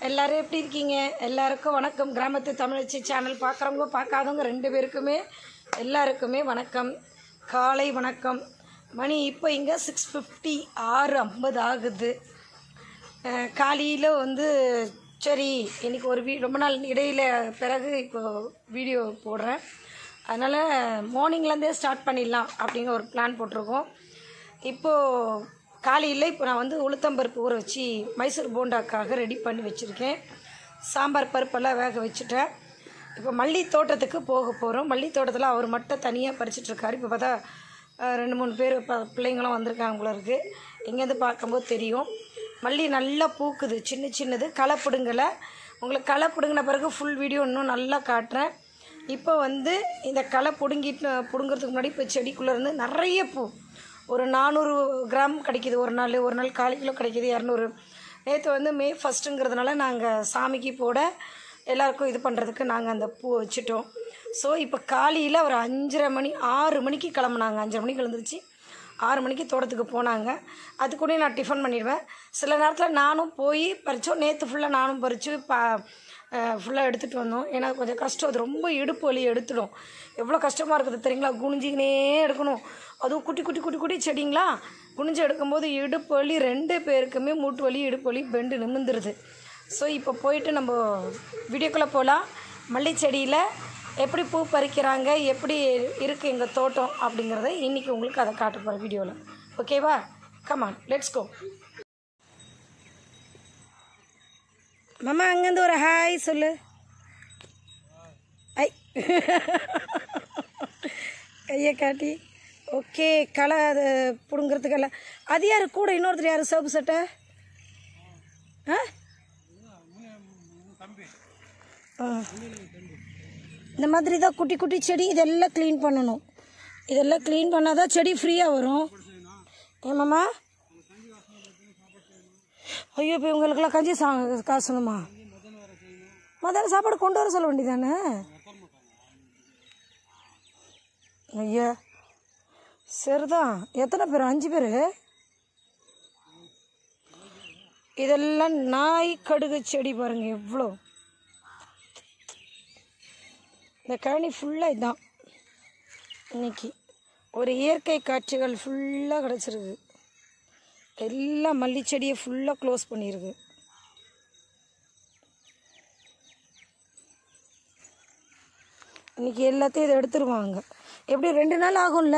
எல்லாரும் எப்படி இருக்கீங்க எல்லாருக்கும் வணக்கம் கிராமத்து தமிழச்சி சேனல் பார்க்குறவங்க பார்க்காதவங்க ரெண்டு பேருக்குமே எல்லாருக்குமே வணக்கம் காலை வணக்கம் மணி இப்போ இங்கே சிக்ஸ் ஃபிஃப்டி ஆறு ஐம்பது ஆகுது காலையில் வந்து சரி இன்னைக்கு ஒரு வீ ரொம்ப நாள் இடையில பிறகு இப்போ வீடியோ போடுறேன் அதனால் மார்னிங்லேருந்தே ஸ்டார்ட் பண்ணிடலாம் அப்படிங்கிற ஒரு பிளான் போட்டிருக்கோம் இப்போது காலையில் இப்போ நான் வந்து உளுத்தம்பருப்பு ஊற வச்சு மைசூர் போண்டாக்காக ரெடி பண்ணி வச்சுருக்கேன் சாம்பார் பருப்பெல்லாம் வேக வச்சுட்டேன் இப்போ மல்லி தோட்டத்துக்கு போக போகிறோம் மல்லி தோட்டத்தில் அவர் மட்டும் தனியாக பறிச்சிட்ருக்காரு இப்போ பார்த்தா அஹ், ரெண்டு மூணு பேர் இப்போ பிள்ளைங்களும் வந்திருக்காங்க போல இருக்குது இங்கேருந்து பார்க்கும்போது தெரியும் மல்லி நல்லா பூக்குது சின்ன சின்னது களை பிடுங்கலை உங்களுக்கு களை பிடுங்கின பிறகு ஃபுல் வீடியோ இன்னும் நல்லா காட்டுறேன் இப்போ வந்து இந்த களை பிடுங்கிட்டு பிடுங்கிறதுக்கு முன்னாடி இப்போ செடிக்குள்ளே இருந்து நிறைய பூ ஒரு நானூறு கிராம் கிடைக்கிது ஒரு நாள் ஒரு நாள் கால் கிலோ கிடைக்கிது இரநூறு நேற்று வந்து மே ஃபஸ்ட்டுங்கிறதுனால நாங்கள் சாமிக்கு போட எல்லாருக்கும் இது பண்ணுறதுக்கு நாங்கள் அந்த பூ வச்சுட்டோம் ஸோ இப்போ காலையில் ஒரு அஞ்சரை மணி ஆறு மணிக்கு கிளம்புனாங்க அஞ்சரை மணிக்கு எழுந்திரிச்சு ஆறு மணிக்கு தோட்டத்துக்கு போனாங்க அதுக்கூடயும் நான் டிஃபன் பண்ணிடுவேன் சில நேரத்தில் நானும் போய் பறித்தோம் நேற்று ஃபுல்லாக நானும் பறித்து பா ஃபுல்லாக எடுத்துகிட்டு வந்தோம் ஏன்னா கொஞ்சம் கஷ்டம் அது ரொம்ப இடுப்பு வலி எடுத்துடும் எவ்வளோ கஷ்டமாக இருக்குது தெரியுங்களா குனிஞ்சிக்கினே எடுக்கணும் அதுவும் குட்டி குட்டி குட்டி குட்டி செடிங்களா குனிஞ்சு எடுக்கும்போது இடுப்பு வலி ரெண்டு பேருக்குமே மூட்டு வலி இடுப்பு வலி பெண்டு நிமிந்துருது ஸோ இப்போ போயிட்டு நம்ம வீடியோக்குள்ளே போகலாம் மல்லி செடியில் எப்படி பூ பறிக்கிறாங்க எப்படி இருக்குது எங்கள் தோட்டம் அப்படிங்கிறத இன்றைக்கி உங்களுக்கு அதை காட்ட போகிறேன் வீடியோவில் ஓகேவா கமான் லெட்ஸ் கோ மாமா அங்கேருந்து ஒரு ஹாய் சொல்லு ஐ கையை காட்டி ஓகே களை அது பிடுங்கிறதுக்கெல்லாம் அது யார் கூட இன்னொருத்தர் யார் சோப்பு சட்டை ஆ ஆ. இந்த மாதிரி தான் குட்டி குட்டி செடி இதெல்லாம் க்ளீன் பண்ணணும் இதெல்லாம் க்ளீன் பண்ணால் தான் செடி ஃப்ரீயாக வரும் ஏமாம்மா ஐயோ இப்போ இவங்களுக்கெல்லாம் கஞ்சி சா காசணுமா மதியானம் சாப்பாடு கொண்டு வர சொல்ல வேண்டியதானே ஐயா சரிதான் எத்தனை பேர் அஞ்சு பேர் இதெல்லாம் நாய் கடுகு செடி பாருங்க எவ்வளோ இந்த கழனி ஃபுல்லாக இதுதான் இன்னைக்கு ஒரு இயற்கை காட்சிகள் ஃபுல்லாக கிடச்சிருக்கு எல்லாம் மல்லி செடியை ஃபுல்லாக க்ளோஸ் பண்ணியிருக்கு இன்னைக்கு எல்லாத்தையும் இதை எடுத்துருவாங்க எப்படி ரெண்டு நாள் ஆகும்ல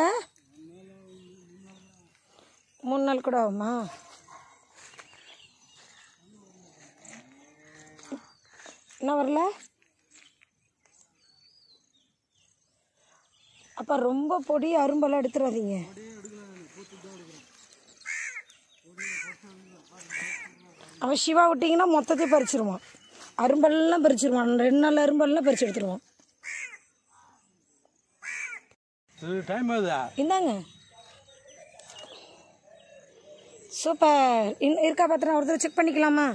மூணு நாள் கூட ஆகுமா என்ன வரல அப்போ ரொம்ப பொடி அரும்பெல்லாம் எடுத்துடாதீங்க அவன் சிவா விட்டிங்கன்னா மொத்தத்தையும் பறிச்சிருவான் அரும்பெல்லாம் பறிச்சிருவான் ரெண்டு நாள் அரும்பெல்லாம் பறிச்சு எடுத்துருவான் டைம் ஆகுதா இந்தாங்க சூப்பர் இன் இருக்கா பார்த்துனா ஒரு தடவை செக் பண்ணிக்கலாமா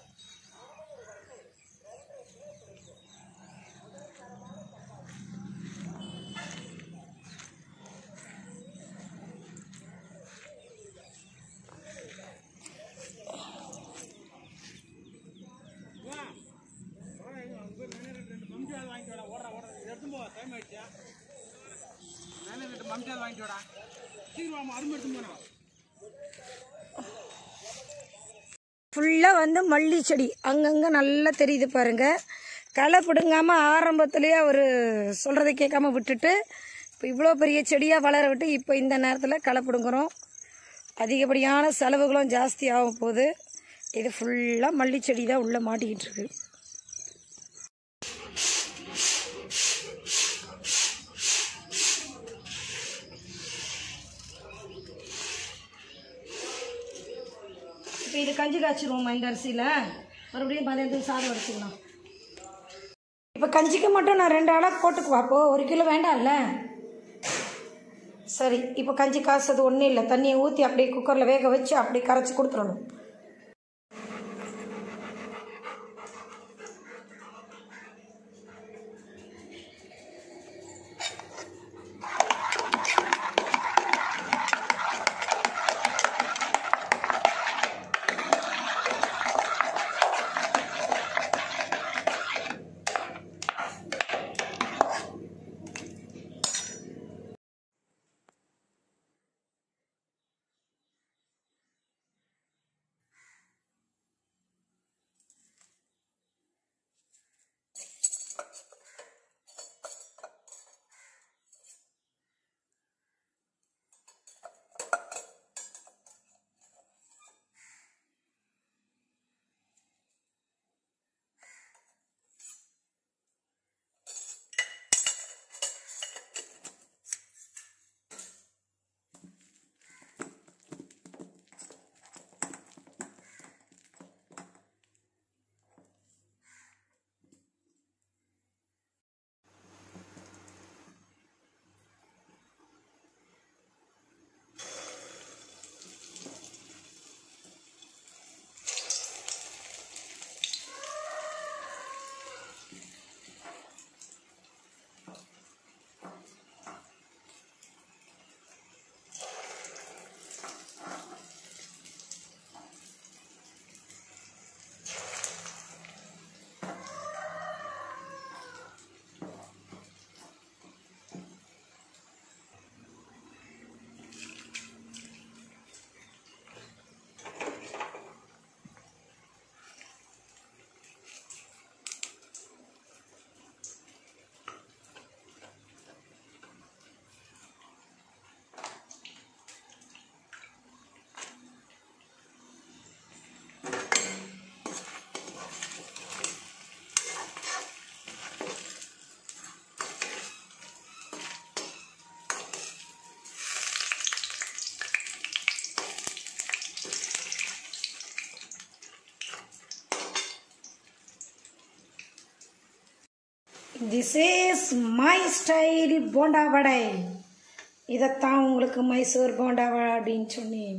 மம்ஜால் வாங்கிட்டு வாடா சீக்கிரம் அருமை எடுத்து போனா ஃபுல்லாக வந்து மல்லி செடி அங்கங்கே நல்லா தெரியுது பாருங்க களை பிடுங்காமல் ஆரம்பத்துலேயே அவர் சொல்கிறத கேட்காம விட்டுட்டு இப்போ இவ்வளோ பெரிய செடியாக வளர விட்டு இப்போ இந்த நேரத்தில் களை பிடுங்குறோம் அதிகப்படியான செலவுகளும் ஜாஸ்தி ஆகும் போது இது ஃபுல்லாக மல்லி செடி தான் உள்ளே மாட்டிக்கிட்டு இருக்கு இப்போ இது கஞ்சி காய்ச்சிருவோம் இந்த அரிசியில் மறுபடியும் மதியானத்துக்கு சாதம் வடிச்சுக்கலாம் இப்போ கஞ்சிக்கு மட்டும் நான் ரெண்டு ஆளாக போட்டுக்குவா அப்போ ஒரு கிலோ வேண்டாம்ல சரி இப்போ கஞ்சி காய்ச்சது ஒன்றும் இல்லை தண்ணியை ஊற்றி அப்படியே குக்கரில் வேக வச்சு அப்படியே கரைச்சி கொடுத்துடணும் this is my style bonda vada இதைத்தான் உங்களுக்கு மைசூர் போண்டா வடை அப்படின்னு சொன்னேன்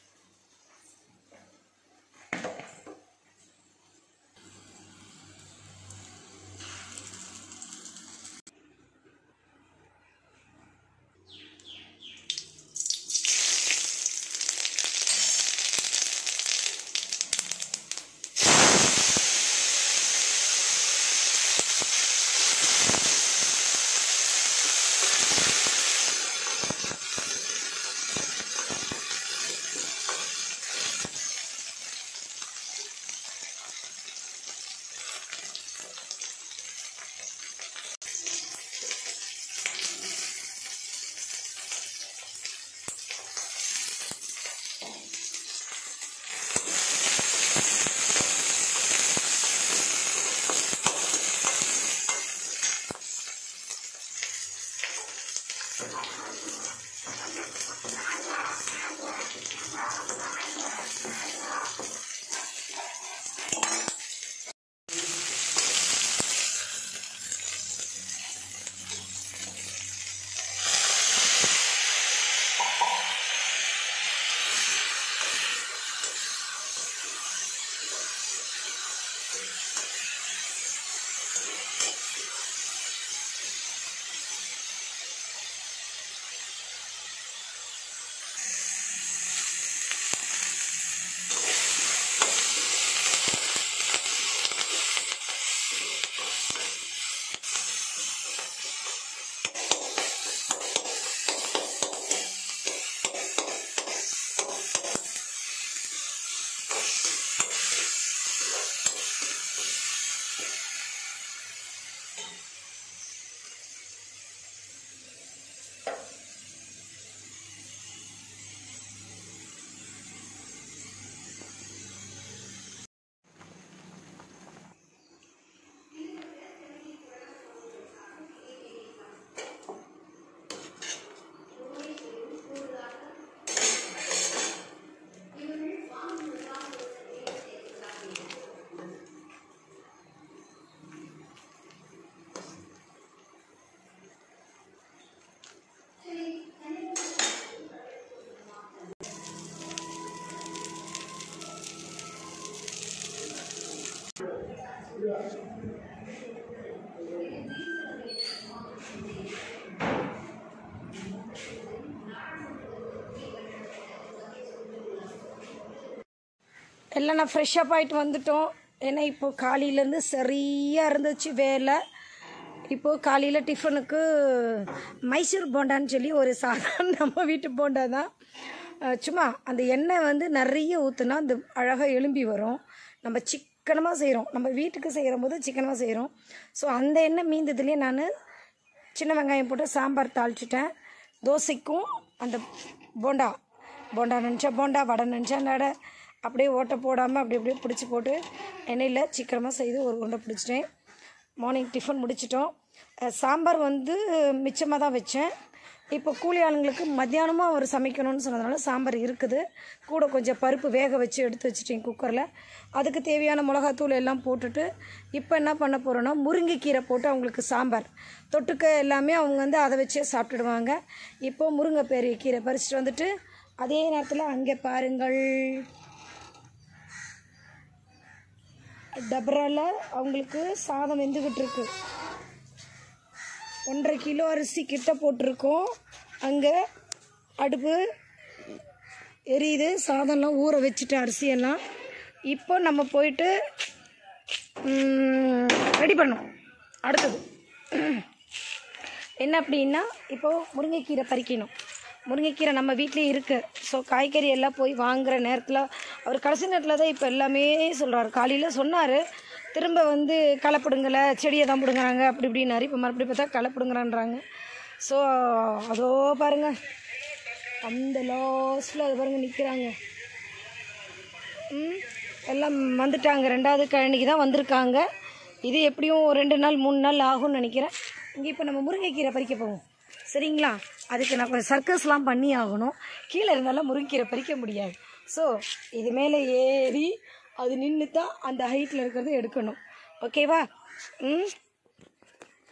எல்லாம் நான் ஃப்ரெஷ்ஷப் ஆகிட்டு வந்துட்டோம் ஏன்னா இப்போது காலையிலேருந்து சரியாக இருந்துச்சு வேலை இப்போது காலையில் டிஃபனுக்கு மைசூர் போண்டான்னு சொல்லி ஒரு சாதாரண நம்ம வீட்டு போண்டா தான் அஹ் சும்மா அந்த எண்ணெய் வந்து நிறைய ஊற்றுனா அந்த அழகாக எலும்பி வரும் நம்ம சிக்கனமாக செய்கிறோம் நம்ம வீட்டுக்கு செய்கிற போது சிக்கனமாக செய்கிறோம் ஸோ அந்த எண்ணெய் மீந்ததுலேயே நான் சின்ன வெங்காயம் போட்டு சாம்பார் தாளிச்சிட்டேன் தோசைக்கும் அந்த போண்டா போண்டா நினச்சா போண்டா வடை நினச்சா வடை அப்படியே ஓட்டை போடாமல் அப்படி அப்படியே பிடிச்சி போட்டு எண்ணெயில் சீக்கிரமாக செய்து ஒரு உருண்டை பிடிச்சிட்டேன் மார்னிங் டிஃபன் முடிச்சிட்டோம் அஹ் சாம்பார் வந்து மிச்சமாக தான் வச்சேன் இப்போ கூலி ஆளுங்களுக்கு மத்தியானமும் அவர் சமைக்கணும்னு சொன்னதுனால சாம்பார் இருக்குது கூட கொஞ்சம் பருப்பு வேக வச்சு எடுத்து வச்சுட்டேன் குக்கரில் அதுக்கு தேவையான மிளகாத்தூள் எல்லாம் போட்டுட்டு இப்போ என்ன பண்ண போகிறோன்னா முருங்கைக்கீரை போட்டு அவங்களுக்கு சாம்பார் தொட்டுக்க எல்லாமே அவங்க வந்து அதை வச்சே சாப்பிட்டுடுவாங்க இப்போ முருங்கை பெரிய கீரை பறிச்சுட்டு வந்துட்டு அதே நேரத்தில் அங்கே பாருங்கள் டபரால அவங்களுக்கு சாதம் வெந்துக்கிட்டு இருக்கு ஒன்றரை கிலோ அரிசி கிட்ட போட்டிருக்கோம் அங்கே அடுப்பு எரியுது சாதம்லாம் ஊற வச்சுட்டு அரிசியெல்லாம் இப்போ நம்ம போயிட்டு ரெடி பண்ணோம் அடுத்தது என்ன அப்படின்னா இப்போது முருங்கைக்கீரை பறிக்கணும் முருங்கைக்கீரை நம்ம வீட்டிலே இருக்குது ஸோ காய்கறி எல்லாம் போய் வாங்குற நேரத்தில் அவர் கடைசி நேரத்தில் தான் இப்போ எல்லாமே சொல்கிறாரு காலையில் சொன்னார் திரும்ப வந்து களை பிடுங்கலை செடியை தான் பிடுங்குறாங்க அப்படி இப்படின்னாரு இப்போ மறுபடியும் பார்த்தா களை பிடுங்குறான்றாங்க ஸோ அதோ பாருங்கள் அந்த லாஸ்ட்டில் அது பாருங்கள் நிற்கிறாங்க ம் எல்லாம் வந்துட்டாங்க ரெண்டாவது கழனிக்கு தான் வந்திருக்காங்க இது எப்படியும் ஒரு ரெண்டு நாள் மூணு நாள் ஆகும்னு நினைக்கிறேன் இங்கே இப்போ நம்ம முருங்கைக்கீரை பறிக்க போவோம் சரிங்களா அதுக்கு நான் கொஞ்சம் சர்க்கஸ்லாம் பண்ணி ஆகணும் கீழே இருந்தாலும் முருங்கைக்கீரை பறிக்க முடியாது ஸோ இது மேலே ஏறி அது நின்று தான் அந்த ஹைட்டில் இருக்கிறத எடுக்கணும் ஓகேவா ம்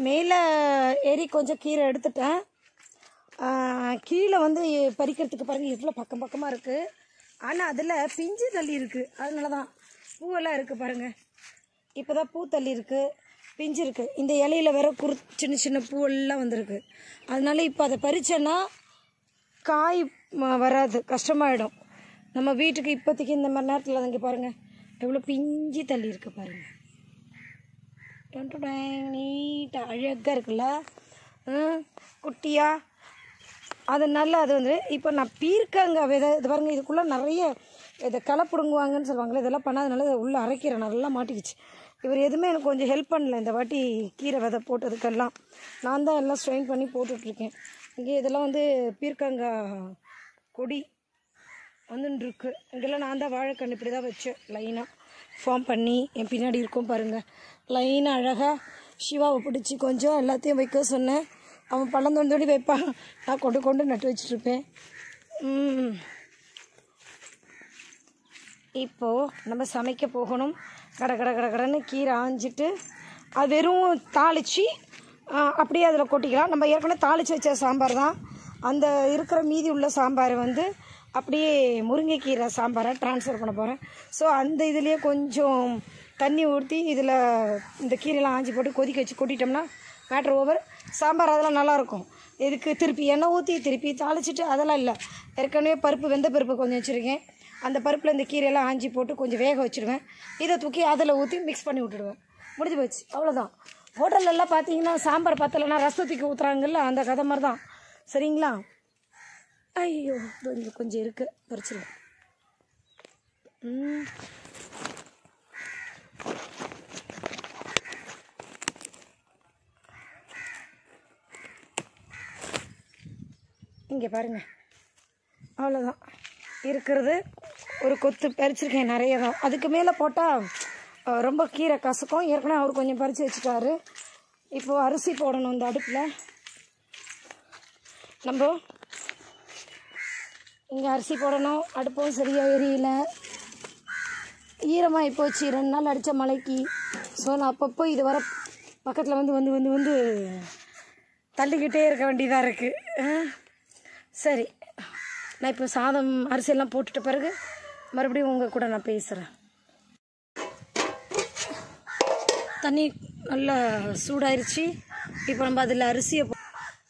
மேலே ஏறி கொஞ்சம் கீரை எடுத்துட்டேன் ஆ, கீழே வந்து பறிக்கிறதுக்கு பாருங்கள் எவ்வளோ பக்கம் பக்கமாக இருக்குது ஆனால் அதில் பிஞ்சு தள்ளி இருக்குது அதனால தான் பூவெல்லாம் இருக்குது பாருங்கள் இப்போ தான் பூ தள்ளி இருக்குது பிஞ்சு இருக்குது இந்த இலையில வேற குறு சின்ன சின்ன பூவெல்லாம் வந்திருக்கு அதனால இப்போ அதை பறிச்சேன்னா காய் ம- வராது கஷ்டமாயிடும் நம்ம வீட்டுக்கு இப்போதைக்கு இந்த மாதிரி நேரத்தில் இங்கே பாருங்கள் எவ்வளோ பிஞ்சு தள்ளி இருக்கு பாருங்கள் நீட்டாக அழகாக இருக்குல்ல ம், குட்டியா அதனால அது வந்து இப்போ நான் பீர்க்கங்க விதை இது பாருங்க இதுக்குள்ளே நிறைய இதை களை பிடுங்குவாங்கன்னு சொல்லுவாங்களே இதெல்லாம் பண்ணாதனால இதை உள்ளே அரைக்கிறேன் நல்லா மாட்டிக்கிச்சு இவர் எதுவுமே எனக்கு கொஞ்சம் ஹெல்ப் பண்ணல இந்த வாட்டி கீரை விதை போட்டதுக்கெல்லாம் நான் தான் எல்லாம் ஸ்ட்ரெயின் பண்ணி போட்டுட்ருக்கேன் இங்கே இதெல்லாம் வந்து பீர்க்கங்காய் கொடி வந்துன்னு இருக்கு இங்கெல்லாம் நான் தான் வாழைக்கன்று இப்படி தான் வச்சேன் லைனாக ஃபார்ம் பண்ணி என் பின்னாடி இருக்கும் பாருங்கள் லைனாக அழகாக சிவாவை பிடிச்சி கொஞ்சம் எல்லாத்தையும் வைக்க சொன்னேன் அவன் பள்ளம் தோண்டி தோண்டி வைப்பான் நான் கொண்டு கொண்டு நட்டு வச்சிட்ருப்பேன் ம். இப்போது நம்ம சமைக்க போகணும் கட கட கட கடன்னு கீரை ஆஞ்சிட்டு அது வெறும் தாளித்து அப்படியே அதில் கொட்டிக்கலாம் நம்ம ஏற்கனவே தாளித்து வச்ச சாம்பார் தான் அந்த இருக்கிற மீதி உள்ள சாம்பாரை வந்து அப்படியே முருங்கைக்கீரை சாம்பாரை ட்ரான்ஸ்ஃபர் பண்ண போகிறேன் ஸோ அந்த இதுலேயே கொஞ்சம் தண்ணி ஊற்றி இதில் இந்த கீரையெல்லாம் ஆஞ்சி போட்டு கொதிக்க வச்சு கொட்டிட்டோம்னா மேட்ரு ஓவர் சாம்பார் அதெல்லாம் நல்லாயிருக்கும் இதுக்கு திருப்பி எண்ணெய் ஊற்றி திருப்பி தாளிச்சிட்டு அதெல்லாம் இல்லை ஏற்கனவே பருப்பு வெந்த பருப்பு கொஞ்சம் வச்சுருக்கேன் அந்த பருப்பில் இந்த கீரையெல்லாம் ஆஞ்சி போட்டு கொஞ்சம் வேக வச்சுடுவேன் இதை தூக்கி அதில் ஊற்றி மிக்ஸ் பண்ணி விட்டுடுவேன் முடிஞ்சு போச்சு அவ்வளோதான் ஹோட்டல்லலாம் பார்த்தீங்கன்னா சாம்பார் பத்தலைன்னா ரசத்துக்கு ஊற்றுறாங்கல்ல அந்த கதை மாதிரி தான் சரிங்களா ஐயோ இதோ இங்கே கொஞ்சம் இருக்குது பறிச்சிருவேன் ம் இங்கே பாருங்கள் அவ்வளோதான் இருக்கிறது ஒரு கொத்து பறிச்சிருக்கேன் நிறைய தான் அதுக்கு மேலே போட்டால் ரொம்ப கீரை கசக்கும் ஏற்கனவே அவர் கொஞ்சம் பறித்து வச்சுட்டாரு இப்போது அரிசி போடணும் இந்த அடுப்பில் நம்ம இங்கே அரிசி போடணும் அடுப்பும் சரியாக எரியல ஈரமாகி போச்சு ரெண்டு நாள் அடித்த மழைக்கு ஸோ நான் அப்பப்போ இது வர பக்கத்தில் வந்து வந்து வந்து வந்து தள்ளிக்கிட்டே இருக்க வேண்டியதாக இருக்குது சரி நான் இப்போ சாதம் அரிசியெல்லாம் போட்டுட்ட பிறகு மறுபடியும் உங்கள் கூட நான் பேசுகிறேன் தண்ணி நல்லா சூடாயிருச்சு இப்போ நம்ம அதில் அரிசியை போ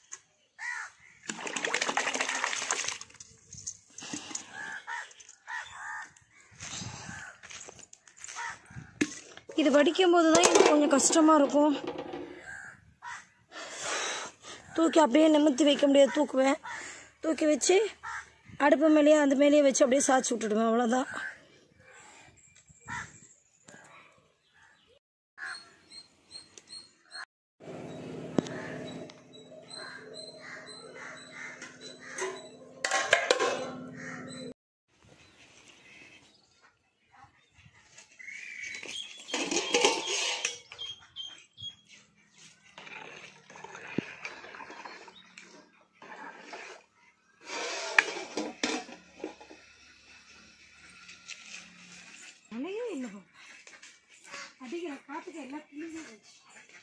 இது வடிக்கும்போது தான் எனக்கு கொஞ்சம் கஷ்டமாக இருக்கும் தூக்கி அப்படியே நிமிர்த்தி வைக்க முடியாது தூக்குவேன் தூக்கி வச்சு அடுப்பு மேலேயே அந்த மேலேயே வச்சு அப்படியே சாய்ச்சி விட்டுடுவேன் அவ்வளோதான் மழையே இல்லை அடிக்கிற காற்றுக்கு எல்லாம் கிளிஞ்சு போச்சு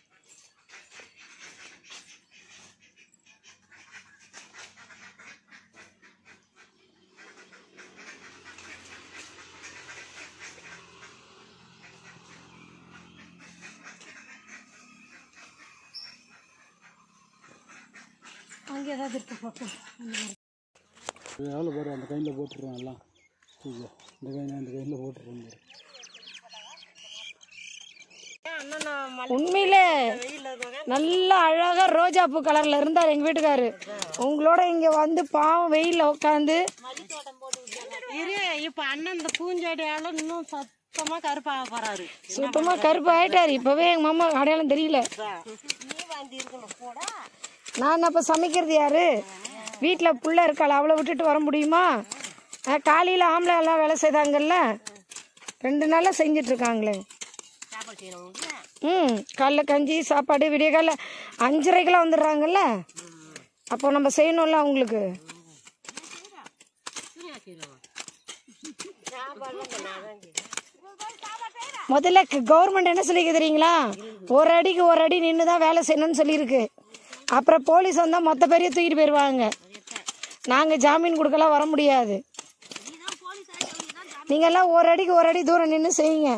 அங்கே ஏதாவது இருக்கு பார்ப்போம் அந்த மாதிரி. எவ்வளோ பாரு அந்த கையில் போட்டுருவோம் எல்லாம் தூக்கி இந்த கையில் அந்த கையில் போட்டுருவோம் பாரு உண்மையிலே நல்ல அழகா ரோஜா பூ கலர்ல இருந்தார் எங்க வீட்டுக்காரு உங்களோட இங்க வந்து பாவம் வெயில்ல உட்காந்து இரு இப்ப அண்ணன் இந்த பூஞ்செடியால இன்னும் சுத்தமா கருப்பாக போறாரு சுத்தமா கருப்பு ஆயிட்டாரு இப்பவே எங்க மாமா அடையாளம் தெரியல நான் அப்ப சமைக்கிறது யாரு வீட்டுல புள்ள இருக்காள் அவளை விட்டுட்டு வர முடியுமா அஹ் காலையில ஆம்பளை எல்லாம் வேலை செய்தாங்கல்ல ரெண்டு நாளா செஞ்சிட்டு இருக்காங்களே சாப்பாடு செய்யறவங்க ம் காலைல கஞ்சி சாப்பாடு விடிய காலைல அஞ்சரைக்கெல்லாம் வந்துடுறாங்கல்ல அப்போ நம்ம செய்யணும்ல அவங்களுக்கு முதல்ல கவர்மெண்ட் என்ன சொல்லிக்க தெரியுங்களா ஒரு அடிக்கு ஒரு அடி நின்று தான் வேலை செய்யணும்னு சொல்லியிருக்கு அப்புறம் போலீஸ் வந்தால் மொத்த பேரையும் தூக்கிட்டு போயிடுவாங்க நாங்கள் ஜாமீன் கொடுக்கலாம் வர முடியாது நீங்கள்லாம் ஒரு அடிக்கு ஒரு அடி தூரம் நின்று செய்யுங்க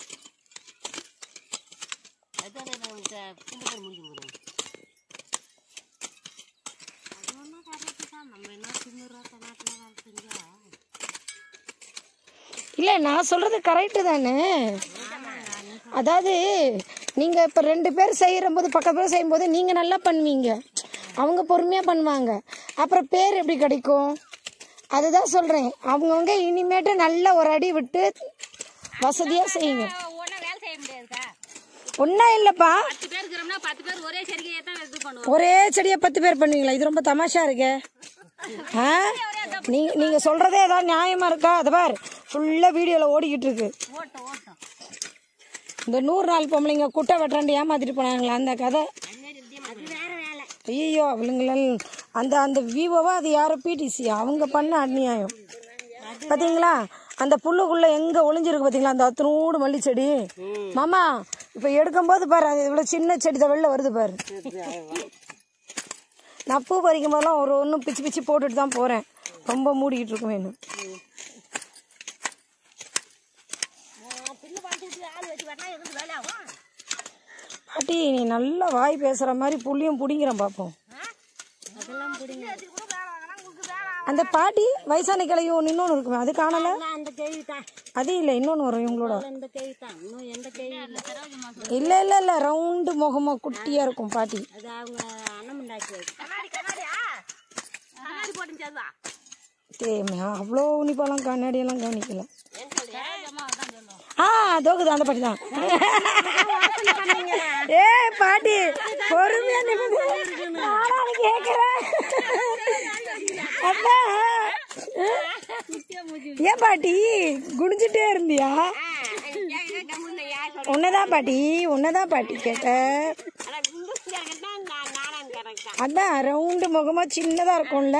இல்லை நான் சொல்கிறது கரெக்டு தானே அதாவது நீங்கள் இப்போ ரெண்டு பேர் செய்கிற போது பக்கத்து பேர் செய்யும்போது நீங்கள் நல்லா பண்ணுவீங்க அவங்க பொறுமையாக பண்ணுவாங்க அப்புறம் பேர் எப்படி கிடைக்கும் அதுதான் சொல்கிறேன் அவங்கவுங்க இனிமேட்டு நல்ல ஒரு அடி விட்டு வசதியாக செய்யுங்க ஒன்றும் வேலை செய்ய முடியாதுக்கா ஒன்றும் இல்லைப்பா பத்து பேர் இருக்கிறோம்னா பத்து பேர் ஒரே சரிக்கையை தான் இது பண்ணுவோம் ஒரே செடியை பத்து பேர் பண்ணுவீங்களா இது ரொம்ப தமாஷா இருக்கே ஆ நீங்க நீங்க சொல்றதே ஏதாவது நியாயமா இருக்கா அதை பார் ஃபுல்லா வீடியோல ஓடிக்கிட்டு இருக்கு ஓட்டம் ஓட்டம் இந்த நூறு நாள் பொம்பளைங்க குட்டை வெட்டாண்டு ஏமாத்திட்டு போனாங்களா அந்த கதை அது வேற வேலை ஐயோ அவளுங்கள அந்த அந்த விவோவா அது யாரோ பிடிசி அவங்க பண்ண அநியாயம் பாத்தீங்களா அந்த புல்லுக்குள்ள எங்க ஒளிஞ்சிருக்கு பாத்தீங்களா அந்த அத்தனூடு மல்லி செடி மாமா இப்ப எடுக்கும்போது பாரு அது இவ்வளவு சின்ன செடி தான் வெளில வருது பாரு நான் பூ பறிக்கும் போதெல்லாம் ஒரு ஒன்றும் பிச்சு பிச்சு போட்டுட்டு தான் போறேன் ரொம்ப மூடிக்கிட்டு இருக்கும் வேணும் பில்லு பார்த்துட்டு ஆள் வச்சு வெட்டினா எதுக்கு வேலை ஆகும் பாட்டி நீ நல்லா வாய் பேசுற மாதிரி புள்ளியும் பிடிங்கிறேன் பார்ப்போம் அதெல்லாம் பிடிங்க அந்த பாட்டி வயசான கிளையும் ஒன்று இன்னொன்று இருக்குமே அது காணல அந்த கேள்வி தான் அது இல்லை இன்னொன்று வரும் இவங்களோட இந்த கேள்வி தான் இன்னும் எந்த கேள்வி இல்லை இல்லை இல்லை இல்லை ரவுண்டு முகமா குட்டியாக இருக்கும் பாட்டி அது அவங்க அண்ணன் உண்டாக்கி கண்ணாடி கண்ணாடியா கண்ணாடி போட்டு சதுவா தேமே அவ்வளோ உன்னிப்பாலாம் கண்ணாடியெல்லாம் கவனிக்கல ஆ தோக்குது அந்த பாட்டி தான் ஏ பாட்டி பொறுமையா நிமிந்து நானும் கேக்குறேன் அதான் ஏன் பாட்டி குடிஞ்சிட்டே இருந்தியா உன்னதான் பாட்டி உன்னதான் பாட்டி கேட்டேன் அதான் ரவுண்டு முகமா சின்னதா இருக்கும்ல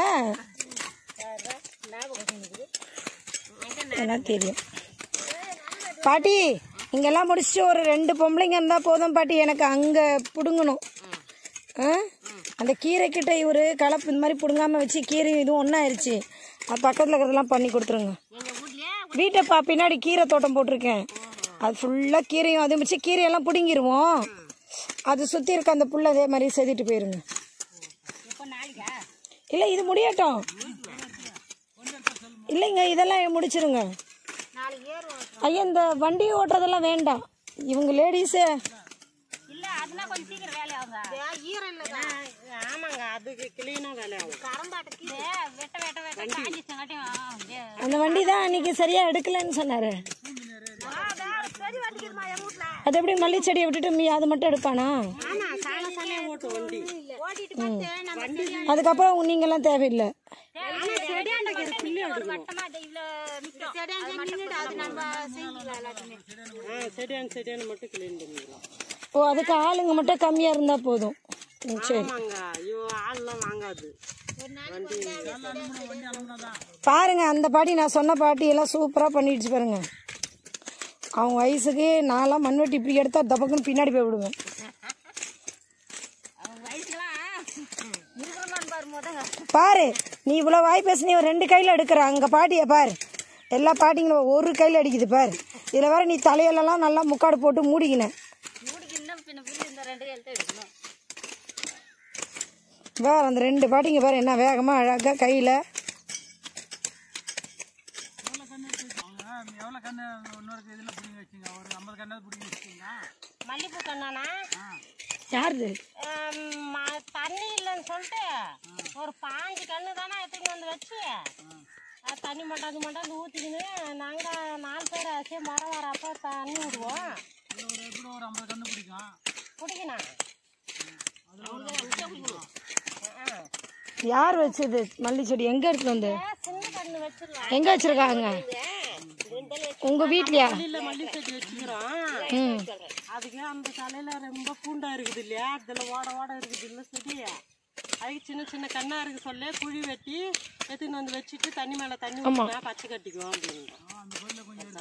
எல்லாம் தெரியும் பாட்டி இங்கெல்லாம் முடிச்சுட்டு ஒரு ரெண்டு பொம்பளைங்க இருந்தா போதும் பாட்டி எனக்கு அங்க புடுங்கணும் ஆ? அந்த கீரை கிட்ட இவரு கலப்பு இந்த மாதிரி புடுங்காம வச்சு கீரை இதுவும் ஒன்றாயிருச்சு அது பக்கத்தில் இருக்கிறதெல்லாம் பண்ணி கொடுத்துருங்க வீட்டை பா பின்னாடி கீரை தோட்டம் போட்டிருக்கேன் அது ஃபுல்லாக கீரையும் அது வச்சு கீரையெல்லாம் பிடுங்கிருவோம் அது சுற்றி இருக்க அந்த புல்லை அதே மாதிரி செதிட்டு போயிருங்க இல்லை இது முடியட்டும் இல்லைங்க இதெல்லாம் முடிச்சிருங்க ஐயா இந்த வண்டி ஓட்டுறதெல்லாம் வேண்டாம் இவங்க லேடிஸு இல்ல அதெல்லாம் கொஞ்சம் சீக்கிரம் வேலை ஆகுங்க ஈரம் இல்லை ஆமாங்க அதுக்கு கிளீனாக வேலை ஆகும் கரம்பாட்டுக்கு வெட்ட வெட்ட வெட்ட காஞ்சிச்சங்காட்டியும் அந்த வண்டி தான் அன்னைக்கு சரியா எடுக்கலன்னு சொன்னாரு சரி வண்டிக்குதுமா என் வீட்டுல அது எப்படி மல்லி செடியை விட்டுட்டு மீ அதை மட்டும் எடுப்பானா ஆமாம் சால சாலையே ஓட்டு வண்டி ஓட்டிட்டு பார்த்து நம்ம அதுக்கப்புறம் நீங்கெல்லாம் தேவையில்லை ஒரு வட்டமா இது இவ்வளோ நிற்கும் அது நம்ம செஞ்சுக்கலாம் எல்லாத்தையுமே ஆ செடியான் செடியான் மட்டும் கிளீன் பண்ணிக்கலாம் ஓ அதுக்கு ஆளுங்க மட்டும் கம்மியா இருந்தா போதும் ம், சரி ஆமாங்க ஐயோ ஆள்லாம் வாங்காது பாருங்க அந்த பாட்டி நான் சொன்ன பாட்டி எல்லாம் சூப்பரா பண்ணிடுச்சு பாருங்க அவங்க வயசுக்கு நான்லாம் மண்வெட்டி இப்படி எடுத்தா தபக்குன்னு பின்னாடி போய் விடுவேன் அவங்க வயசுலாம் இருக்கிறோமான்னு பாரு முதங்க பாரு நீ இவ்வளோ வாய் பேச நீ ஒரு ரெண்டு கையில் எடுக்கிற அங்கே பாட்டியை பாரு எல்லா பாட்டிங்களும் ஒரு கையில் அடிக்குது பாரு இதில் வேற நீ தலையிலலாம் நல்லா முக்காடு போட்டு மூடிக்கின மூடிக்கு இன்னும் பின்ன பின்ன இந்த ரெண்டு எழுத்து எடுக்கணும் வேற அந்த ரெண்டு பாட்டிங்க பாரு என்ன வேகமாக அழகாக கையில் எவ்வளோ கண்ணு இன்னொரு இதில் பிடிங்கி வச்சிங்க ஒரு ஐம்பது கண்ணாவது பிடிங்கி வச்சிங்களா மல்லிப்பூ கண்ணானா யாருது ஆம், ம- தண்ணி இல்லைன்னு சொல்லிட்டு ஒரு பாஞ்சு கண்ணு தானே எடுத்துன்னு வந்து வச்சு அது தண்ணி மட்டாந்து மட்டாந்து ஊற்றிக்கின்னு நாங்கள் நாலு பேர் ஆச்சு மரம் வரப்போ தண்ணி விடுவோம் இது ஒரு எப்படி ஒரு ஐம்பது கண்ணு பிடிக்கும் குடிக்கணும் யார் வச்சது மல்லி செடி எங்கே எடுத்துட்டு வந்து சின்ன கண்ணு வச்சிடலாம் எங்கே வச்சிருக்காங்க உங்கள் வீட்லையா இல்லை மல்லி செடி வச்சுக்கிறோம் ம் அதுக்கு அந்த தலையில ரொம்ப பூண்டா இருக்குது இல்லையா அதுல ஓட ஓட இருக்குது இல்லை செடி அதுக்கு சின்ன சின்ன கண்ணா இருக்கு சொல்ல குழி வெட்டி எடுத்துன்னு வந்து வச்சுட்டு தண்ணி மேல தண்ணி ஊற்றினா பச்சை கட்டிக்கும் அப்படின்னு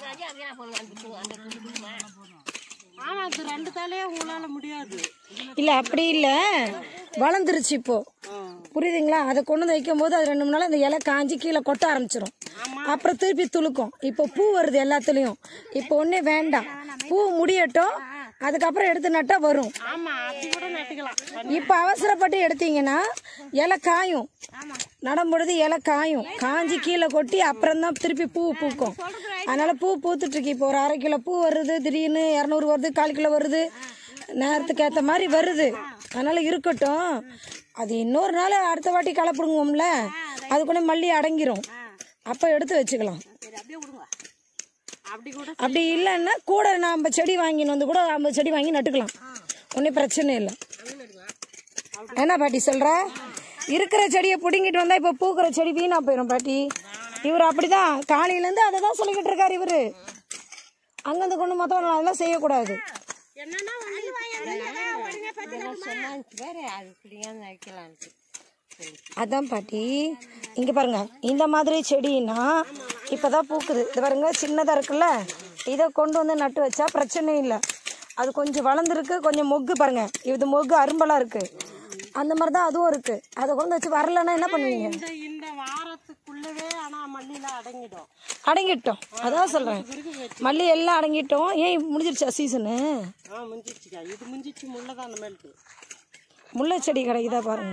ஆமா இது ரெண்டு தலையே உங்களால முடியாது இல்லை அப்படி இல்லை வளர்ந்துருச்சு இப்போ புரியுதுங்களா அதை கொண்டு வந்து வைக்கும் போது அது ரெண்டு மூணு நாள் அந்த இலை காஞ்சி கீழே கொட்ட ஆரம்பிச்சிடும் அப்புறம் திருப்பி துளுக்கும் இப்போ பூ வருது எல்லாத்துலேயும் இப்போ ஒன்றே வேண்டாம் பூ முடியட்டும் அதுக்கப்புறம் எடுத்து நட்டா வரும் ஆமா அப்படி கூட நட்டுக்கலாம் இப்போ அவசரப்பட்டு எடுத்தீங்கன்னா இலை காயும் நடும்பொழுது இலை காயும் காஞ்சி கீழே கொட்டி அப்புறம் தான் திருப்பி பூ பூக்கும் அதனால பூ பூத்துட்டு இருக்கு இப்போ ஒரு அரை கிலோ பூ வருது திடீர்னு இரநூறு வருது கால் கிலோ வருது நேரத்துக்கு ஏற்ற மாதிரி வருது அதனால இருக்கட்டும் அது இன்னொரு நாள் அடுத்த வாட்டி களை பிடுங்குவோம்ல அதுக்குள்ளே மல்லி அடங்கிரும் அப்போ எடுத்து வச்சுக்கலாம் அப்படி கூட அப்படி இல்லைன்னா கூட நாம் செடி வாங்கின்னு வந்து கூட ஐம்பது செடி வாங்கி நட்டுக்கலாம் ஒன்றும் பிரச்சனை இல்லை என்ன பாட்டி சொல்ற இருக்கிற செடியை பிடுங்கிட்டு வந்தா இப்போ பூக்கிற செடி வீணா போயிடும் பாட்டி இவர் அப்படிதான் காலையிலேருந்து அதை தான் சொல்லிக்கிட்டு இருக்காரு இவரு அங்கேருந்து கொண்டு மொத்தம் அதெல்லாம் செய்யக்கூடாது என்னன்னா சொன்னாச்சு பாரு அது இப்படியா வைக்கலான்ட்டு அதான் பாட்டி இங்கே பாருங்க இந்த மாதிரி செடினா இப்போதான் பூக்குது இது பாருங்க சின்னதாக இருக்குல்ல இதை கொண்டு வந்து நட்டு வச்சா பிரச்சனை இல்லை அது கொஞ்சம் வளர்ந்துருக்கு கொஞ்சம் மொக்கு பாருங்க இது மொக்கு அரும்பலாக இருக்கு அந்த மாதிரி தான் அதுவும் இருக்கு அதை கொண்டு வந்து வச்சு வரலன்னா என்ன பண்ணுவீங்க இந்த இந்த வாரத்துக்குள்ளவே ஆனா மல்லியில அடங்கிடும் அடங்கிட்டோம் அதான் சொல்கிறேன் மல்லி எல்லாம் அடங்கிட்டோம் ஏன் முடிஞ்சிருச்சா சீசனு ஆ முஞ்சிச்சுக்கா இது முஞ்சிச்சு முள்ளதான் அந்த மேலுக்கு முல்லை செடி கிடைக்குதா பாருங்க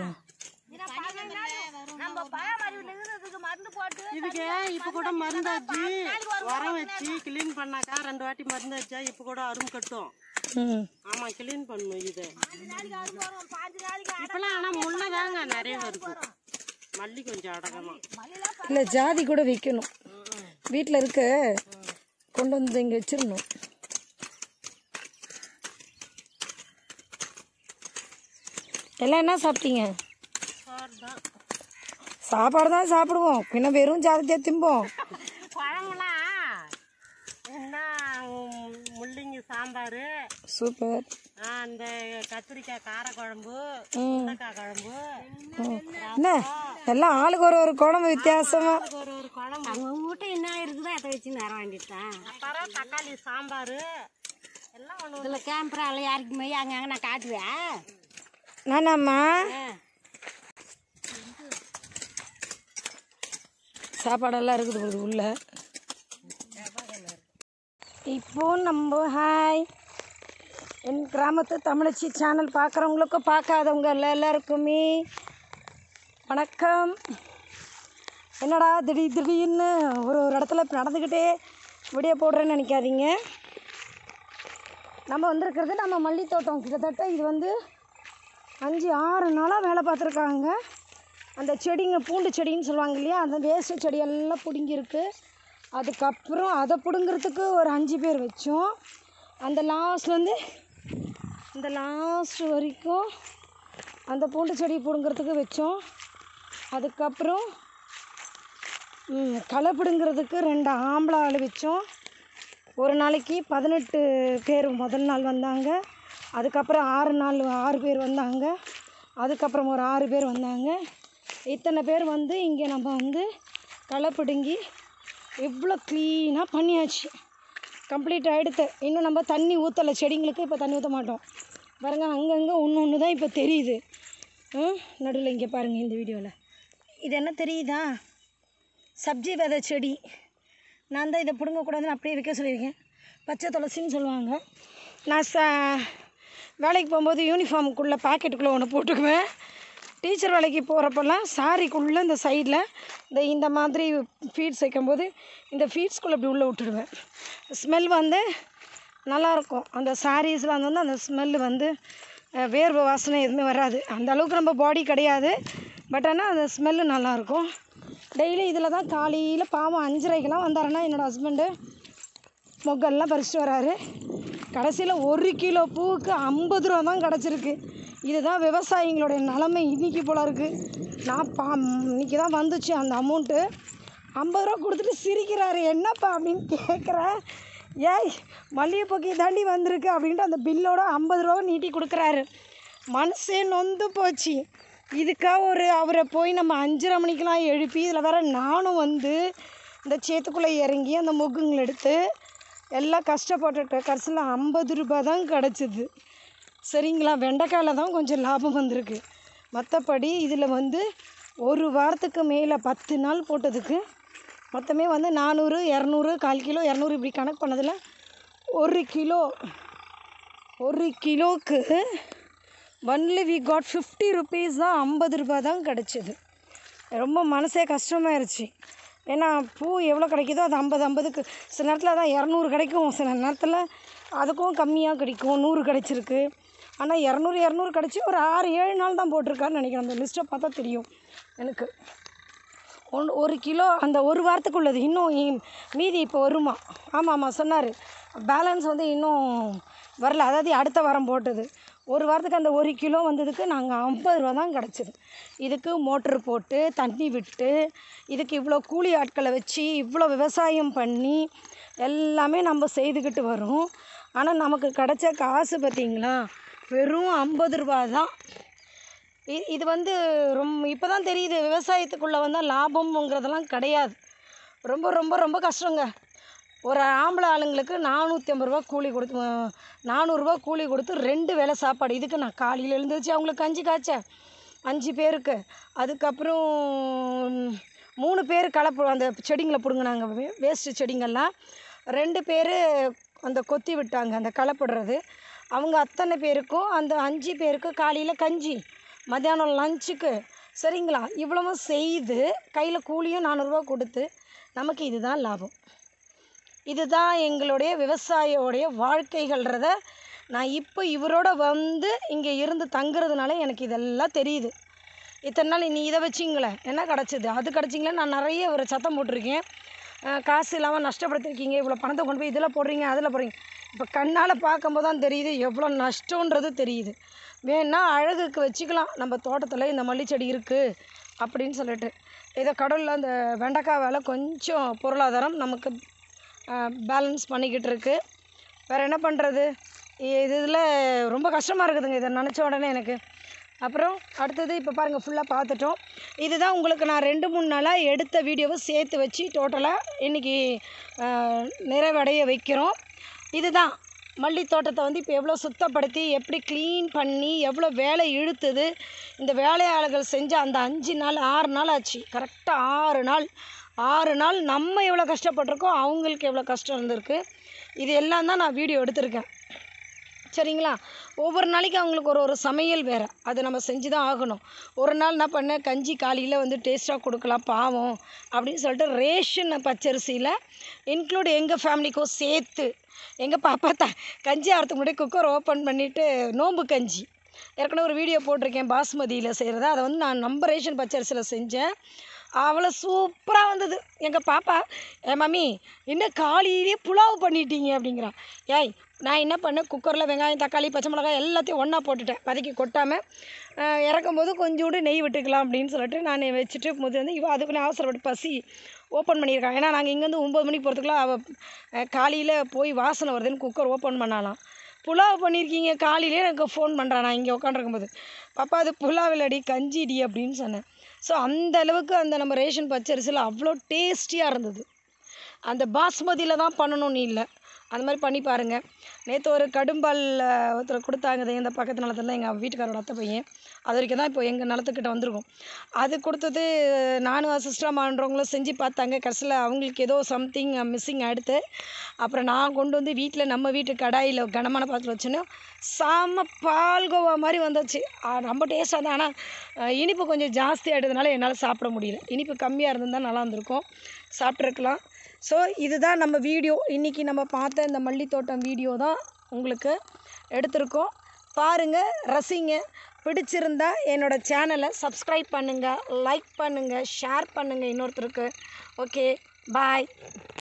நம்ம பராமரிப்புல இருக்கிறதுக்கு மருந்து போட்டு இதுக்கு இப்ப கூட மருந்து வச்சு உரம் வச்சு கிளீன் பண்ணாக்கா ரெண்டு வாட்டி மருந்து வச்சா இப்ப கூட அரும் கட்டும் ம் ஆமா கிளீன் பண்ணணும் இது நாளைக்கு அறுப்பு வரும் பாஞ்சு நாளைக்கு இப்பெல்லாம் ஆனா முள்ளதாங்க நிறைய வருது மல்லி கொஞ்சம் அடங்கலாம் இல்லை ஜாதி கூட விற்கணும் வீட்டில் இருக்க கொண்டு வந்து இங்கே வச்சிடணும் எல்லாம் என்ன சாப்பிட்டீங்க தான் சாப்பாடு தான் சாப்பிடுவோம் பின்ன வெறும் ஜாதியாக திம்போம் குழம்புலாம் என்ன உம், முள்ளங்கி சாம்பார் சூப்பர் அந்த கத்திரிக்காய் காரக்குழம்பு ம் முருங்கைக்காய் குழம்பு என்ன எல்லாம் ஆளுக்கு ஒரு ஒரு குழம்பு வித்தியாசமா ஒரு ஒரு குழம்பு அவங்க வீட்டு என்ன இருக்குதோ அதை வச்சு நேரம் வேண்டிட்டான் அப்புறம் தக்காளி சாம்பார் எல்லாம் ஒன்று இதில் கேம்பரால யாருக்கு போய் அங்கே அங்கே நான் காட்டுவேன் நானாம்மா சாப்பாடெல்லாம் இருக்குது போகுது உள்ள இப்போ நம்ம ஹாய் என் கிராமத்து தமிழச்சி சேனல் பார்க்குறவங்களுக்கும் பார்க்காதவங்க எல்லா எல்லாருக்குமே வணக்கம் என்னடா திடீர் திடீர்னு ஒரு ஒரு இடத்துல நடந்துக்கிட்டே வீடியோ போடுறேன்னு நினைக்காதீங்க நம்ம வந்திருக்கிறது நம்ம மல்லி தோட்டம் கிட்டத்தட்ட இது வந்து அஞ்சு ஆறு நாளாக வேலை பார்த்துருக்காங்க அந்த செடிங்க பூண்டு செடின்னு சொல்லுவாங்க இல்லையா அந்த வேஸ்ட்டு செடியெல்லாம் பிடுங்கிருக்கு அதுக்கப்புறம் அதை பிடுங்கிறதுக்கு ஒரு அஞ்சு பேர் வச்சோம் அந்த லாஸ்ட்லேருந்து இந்த லாஸ்ட் வரைக்கும் அந்த பூண்டு செடி பிடுங்கிறதுக்கு வச்சோம் அதுக்கப்புறம் ம், களை பிடுங்கிறதுக்கு ரெண்டு ஆம்பளை ஆள் வச்சோம் ஒரு நாளைக்கு பதினெட்டு பேர் முதல் நாள் வந்தாங்க அதுக்கப்புறம் ஆறு நாள் ஆறு பேர் வந்தாங்க அதுக்கப்புறம் ஒரு ஆறு பேர் வந்தாங்க இத்தனை பேர் வந்து இங்கே நம்ம வந்து களை பிடுங்கி இவ்வளோ க்ளீனாக பண்ணியாச்சு கம்ப்ளீட் ஆகிடுத்து இன்னும் நம்ம தண்ணி ஊற்றலை செடிங்களுக்கு இப்போ தண்ணி ஊற்ற மாட்டோம் பாருங்க அங்கங்கே ஒன்று ஒன்று தான் இப்போ தெரியுது நடுவில் இங்கே பாருங்கள் இந்த வீடியோவில் இது என்ன தெரியுதா சப்ஜி விதை செடி நான் தான் இதை பிடுங்கக்கூடாதுன்னு அப்படியே வைக்க சொல்லியிருக்கேன் பச்சை துளசின்னு சொல்லுவாங்க நான் ச வேலைக்கு போகும்போது யூனிஃபார்முக்குள்ளே பாக்கெட்டுக்குள்ளே ஒன்று போட்டுக்குவேன் டீச்சர் வேலைக்கு போகிறப்பெல்லாம் சாரிக்குள்ளே இந்த சைடில் இந்த இந்த மாதிரி ஃபீட்ஸ் வைக்கும்போது இந்த ஃபீட்ஸ்குள்ளே இப்படி உள்ளே விட்டுடுவேன் ஸ்மெல் வந்து நல்லாயிருக்கும் அந்த சாரீஸில் வந்து அந்த ஸ்மெல்லு வந்து அஹ், வேர்வை வாசனை எதுவுமே வராது அந்த அளவுக்கு நம்ம பாடி கிடையாது பட் ஆனால் அந்த ஸ்மெல்லு நல்லாயிருக்கும் டெய்லி இதில் தான் காலையில் பாவம் அஞ்சரைக்கெல்லாம் வந்தாருன்னா என்னோடய ஹஸ்பண்டு மொக்கெல்லாம் பறிச்சுட்டு வராரு கடைசியில் ஒரு கிலோ பூவுக்கு ஐம்பது ரூபா தான் கிடச்சிருக்கு இதுதான் விவசாயிங்களுடைய நிலமை இன்னைக்கு போல இருக்குது நான் பா இன்னைக்கு தான் வந்துச்சு அந்த அமௌண்ட்டு ஐம்பது ரூபா கொடுத்துட்டு சிரிக்கிறாரு என்னப்பா அப்படின்னு கேட்குறேன் ஏய் மல்லிகைப்பூக்கு தாண்டி வந்திருக்கு அப்படின்ட்டு அந்த பில்லோட ஐம்பது ரூபா நீட்டி கொடுக்குறாரு மனசே நொந்து போச்சு இதுக்காக ஒரு அவரை போய் நம்ம அஞ்சரை மணிக்கெலாம் எழுப்பி இதில் வேற நானும் வந்து இந்த சேத்துக்குள்ளே இறங்கி அந்த மொக்குங்களை எடுத்து எல்லாம் கஷ்டப்பட்டுட்டு கடைசியில் ஐம்பது ரூபாய் தான் கிடச்சிது சரிங்களா வெண்டைக்காயில் தான் கொஞ்சம் லாபம் வந்திருக்கு மற்றபடி இதில் வந்து ஒரு வாரத்துக்கு மேலே பத்து நாள் போட்டதுக்கு மொத்தமே வந்து நானூறு இரநூறு கால் கிலோ இரநூறு இப்படி கணக்கு பண்ணதில் ஒரு கிலோ ஒரு கிலோவுக்கு only we got fifty rupees தான் ஐம்பது ரூபாய் தான் கிடச்சிது ரொம்ப மனசே கஷ்டமாயிருச்சு ஏன்னா பூ எவ்வளோ கிடைக்குதோ அது ஐம்பது ஐம்பதுக்கு சில நேரத்தில் தான் இரநூறு கிடைக்கும் சில நேரத்தில் அதுக்கும் கம்மியாக கிடைக்கும் நூறு கிடைச்சிருக்கு ஆனால் இரநூறு இரநூறு கிடச்சி ஒரு ஆறு ஏழு நாள் தான் போட்டிருக்காருன்னு நினைக்கிறேன் அந்த லிஸ்ட்டை பார்த்தா தெரியும் எனக்கு ஒன் ஒரு கிலோ அந்த ஒரு வாரத்துக்கு உள்ளது இன்னும் இ- மீதி இப்போ வருமா ஆமாம் ஆமாம் சொன்னார் பேலன்ஸ் வந்து இன்னும் வரல அதாவது அடுத்த வாரம் போட்டது ஒரு வாரத்துக்கு அந்த ஒரு கிலோ வந்ததுக்கு நாங்கள் ஐம்பது ரூபா தான் கிடச்சிது இதுக்கு மோட்ரு போட்டு தண்ணி விட்டு இதுக்கு இவ்வளோ கூலி ஆட்களை வச்சு இவ்வளோ விவசாயம் பண்ணி எல்லாமே நம்ம செய்துக்கிட்டு வரோம் ஆனால் நமக்கு கிடைச்ச காசு பார்த்திங்களா வெறும் ஐம்பது ரூபா தான் இ- இது வந்து ரொம்ப இப்போ தான் தெரியுது விவசாயத்துக்குள்ளே வந்தால் லாபம்ங்கிறதெல்லாம் கிடையாது ரொம்ப ரொம்ப ரொம்ப கஷ்டங்க ஒரு ஆம்பளை ஆளுங்களுக்கு நானூற்றி ஐம்பது ரூபா கூலி கொடுத்து அஹ், நானூறுரூவா கூலி கொடுத்து ரெண்டு வேளை சாப்பாடு இதுக்கு நான் காலையில் எழுந்திரிச்சு அவங்களுக்கு கஞ்சி காய்ச்சேன் அஞ்சு பேருக்கு அதுக்கப்புறம் மூணு பேர் கலப்பு அந்த செடிங்களை பிடுங்கினாங்க வே வேஸ்ட்டு செடிங்கள்லாம் ரெண்டு பேர் அந்த கொத்தி விட்டாங்க அந்த களைப்படுறது அவங்க அத்தனை பேருக்கும் அந்த அஞ்சு பேருக்கு காலையில் கஞ்சி மத்தியானம் லஞ்சுக்கு சரிங்களா இவ்வளவும் செய்து கையில் கூலியும் நானூறுரூவா கொடுத்து நமக்கு இதுதான் லாபம் இதுதான் எங்களுடைய விவசாயியோடைய வாழ்க்கைகள்ன்றத நான் இப்போ இவரோட வந்து இங்கே இருந்து தங்குறதுனால எனக்கு இதெல்லாம் தெரியுது இத்தனை நாள் நீ இதை வச்சிங்களேன் என்ன கிடச்சிது அது கிடச்சிங்களே நான் நிறைய ஒரு சத்தம் போட்டிருக்கேன் அஹ் காசு இல்லாமல் நஷ்டப்படுத்திருக்கீங்க இவ்வளோ பணத்தை கொண்டு போய் இதில் போடுறீங்க அதில் போடுறீங்க இப்போ கண்ணால் பார்க்கும்போது தான் தெரியுது எவ்வளோ நஷ்டன்றது தெரியுது வேணா அழகுக்கு வச்சுக்கலாம் நம்ம தோட்டத்தில் இந்த மல்லி செடி இருக்குது அப்படின்னு சொல்லிட்டு இதை கடலில் அந்த வெண்டைக்காய் வேலை கொஞ்சம் பொருளாதாரம் நமக்கு பேலன்ஸ் பண்ணிக்கிட்டு இருக்கு வேறு என்ன பண்ணுறது இது இதில் ரொம்ப கஷ்டமாக இருக்குதுங்க இதை நினச்ச உடனே எனக்கு அப்புறம் அடுத்தது இப்போ பாருங்கள் ஃபுல்லாக பார்த்துட்டோம் இதுதான் உங்களுக்கு நான் ரெண்டு மூணு நாளாக எடுத்த வீடியோவை சேர்த்து வச்சு டோட்டலாக இன்றைக்கி நிறைவடைய வைக்கிறோம் இதுதான் மல்லி தோட்டத்தை வந்து இப்போ எவ்வளோ சுத்தப்படுத்தி எப்படி க்ளீன் பண்ணி எவ்வளோ வேலை இழுத்துது இந்த வேலையாளர்கள் செஞ்ச அந்த அஞ்சு நாள் ஆறு நாள் ஆச்சு கரெக்டாக ஆறு நாள் ஆறு நாள் நம்ம எவ்வளோ கஷ்டப்பட்டிருக்கோம் அவங்களுக்கு எவ்வளோ கஷ்டம் இருந்திருக்கு இது எல்லாம் தான் நான் வீடியோ எடுத்திருக்கேன் சரிங்களா ஒவ்வொரு நாளைக்கு அவங்களுக்கு ஒரு ஒரு சமையல் வேறு அதை நம்ம செஞ்சு தான் ஆகணும் ஒரு நாள் என்ன பண்ணேன் கஞ்சி காலையில் வந்து டேஸ்ட்டாக கொடுக்கலாம் பாவம் அப்படின்னு சொல்லிட்டு ரேஷன் பச்சரிசியில் இன்க்ளூட் எங்கள் ஃபேமிலிக்கும் சேர்த்து எங்கள் பாப்பா த கஞ்சி ஆகிறதுக்கு முன்னாடி குக்கர் ஓப்பன் பண்ணிவிட்டு நோம்பு கஞ்சி ஏற்கனவே ஒரு வீடியோ போட்டிருக்கேன் பாஸ்மதியில் செய்கிறத அதை வந்து நான் நம்ம ரேஷன் பச்சரிசியில் செஞ்சேன் அவ்வளோ சூப்பராக வந்தது எங்கள் பாப்பா ஏ மம்மி இன்னும் காலையிலேயே புலாவ் பண்ணிட்டீங்க அப்படிங்கிறான் ஏய் நான் என்ன பண்ணேன் குக்கரில் வெங்காயம் தக்காளி பச்சை மிளகாய் எல்லாத்தையும் ஒன்றா போட்டுட்டேன் வதக்கி கொட்டாமல் இறக்கும்போது கொஞ்சோண்டு நெய் விட்டுக்கலாம் அப்படின்னு சொல்லிட்டு நான் வச்சுட்டு முது வந்து இவ அதுக்கு நான் அவசரப்பட்டு பசி ஓப்பன் பண்ணியிருக்கான் ஏன்னா நாங்கள் இங்கேருந்து ஒம்பது மணிக்கு போகிறதுக்குள்ள அவள் காலையில் போய் வாசனை வருதுன்னு குக்கர் ஓப்பன் பண்ணாலாம் புலாவ் பண்ணியிருக்கீங்க காலையிலே எனக்கு ஃபோன் பண்ணுறான் நான் இங்கே உட்காந்துருக்கும்போது பாப்பா அது புலாவ் இல்லடி கஞ்சிடி அப்படின்னு சொன்னேன் ஸோ அந்த அளவுக்கு அந்த நம்ம ரேஷன் பச்சரிசியில் அவ்வளோ டேஸ்டியாக இருந்தது அந்த பாஸ்மதியில் தான் பண்ணணும்னு இல்லை அந்த மாதிரி பண்ணி பாருங்கள் நேற்று ஒரு கடும்பால் அஹ், ஒருத்தர் கொடுத்தாங்க இது இந்த பக்கத்து நிலத்துல எங்கள் வீட்டுக்காரோட அத்தை பையன் அது வரைக்கும் தான் இப்போ எங்கள் நிலத்துக்கிட்ட வந்திருக்கும் அது கொடுத்தது நானும் அசிஸ்டமான்றவங்களும் செஞ்சு பார்த்தாங்க கடைசியில் அவங்களுக்கு ஏதோ சம்திங் மிஸ்ஸிங் ஆகிடுது அப்புறம் நான் கொண்டு வந்து வீட்டில் நம்ம வீட்டு கடாயில் கனமான பாத்திரம் வச்சோன்னா செம்ம பால்கோவா மாதிரி வந்துச்சு ஆ, ரொம்ப டேஸ்ட்டாக தான் ஆனால் அஹ், இனிப்பு கொஞ்சம் ஜாஸ்தி ஆகிட்டதுனால என்னால் சாப்பிட முடியல இனிப்பு கம்மியாக இருந்திருந்தால் நல்லா இருந்திருக்கும் சாப்பிட்ருக்கலாம் ஸோ இதுதான் நம்ம வீடியோ இன்றைக்கி நம்ம பார்த்த இந்த மல்லித்தோட்டம் வீடியோ தான் உங்களுக்கு எடுத்திருக்கோம் பாருங்கள் ரசிங்க பிடிச்சிருந்தா என்னோடய சேனலை சப்ஸ்கிரைப் பண்ணுங்கள் லைக் பண்ணுங்கள் ஷேர் பண்ணுங்கள் இன்னொருத்தருக்கு ஓகே பாய்